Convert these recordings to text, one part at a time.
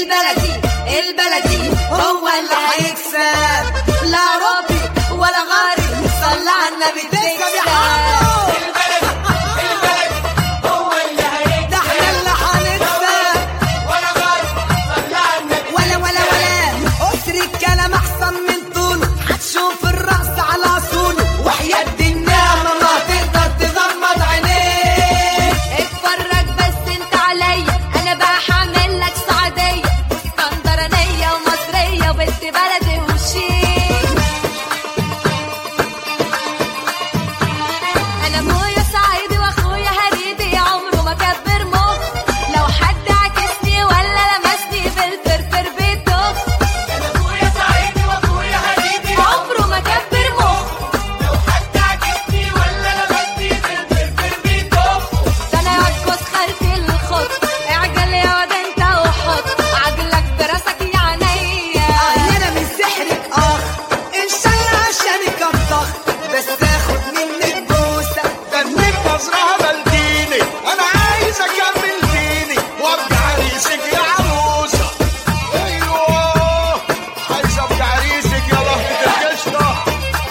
البلدي البلدي هو اللي هيكسب لا ربي ولا غارب صلى على النبي تكسب هو اللي هيكسب ده احنا اللي هنكسب ولا غير صلى على النبي ولا ولا ولا قصر الكلام احسن من طول هتشوف الرقص على اصوله وحياة النعمة ما تقدر تغمض عينيك اتفرج بس انت عليا انا بقى هعمل لك سعوديه اسكندرانيه ومصريه وبنت بلدي وشيك انا ابويا صعيدي واخويا هريدي عمره ما كبر مخ لو حد عكسني ولا لمسني بالفرفر بيته انا ابويا صعيدي واخويا هريدي عمره ما كبر مخ لو حد عكسني ولا لمسني بالفرفر بيدوخ ده انا يعكس خلفي الخط اعجل يا واد انت وحط عجلك براسك يا عينيا انا من سحرك اخ ان شاء الله عشانك الضغط بس اخد منك بوسه دمك نظرها بلديني انا عايز اكمل ديني وابقى عريسك يا عروسه ايوه عايز ابقى عريسك يا لهفه القشطه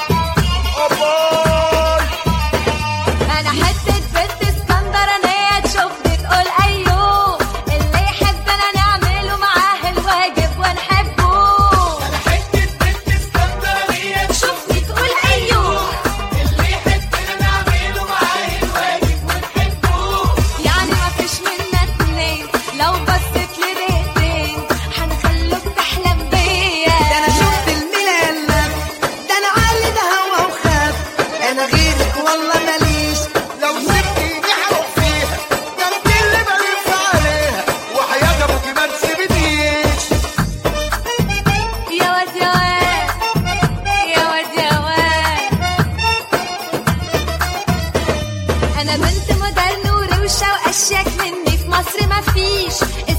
اباي انا حته بنت اسكندرانيه تشوفني تقول ايوه اللي يحبنا نعمله معاه الواجب ونحبه حتة بنت اسكندرانية تشوفني تقول ايوه اللي يحبنا نعمله معاه الواجب ونحبه يعني ما فيش منا اتنين لو بصيت لي دقيقتين هنخلوك تحلم بيا ده انا شفت الملالة ده انا عالي ده هوا وخاف انا غيرك والله ماليش لو سبتيني هروح فيها ده انت اللي بلف عليها وحياة ابوكي ما تسيبنيش يا واد يا واد يا واد يا واد انا بنت مودرن وروشه واشيك مني في مصر مفيش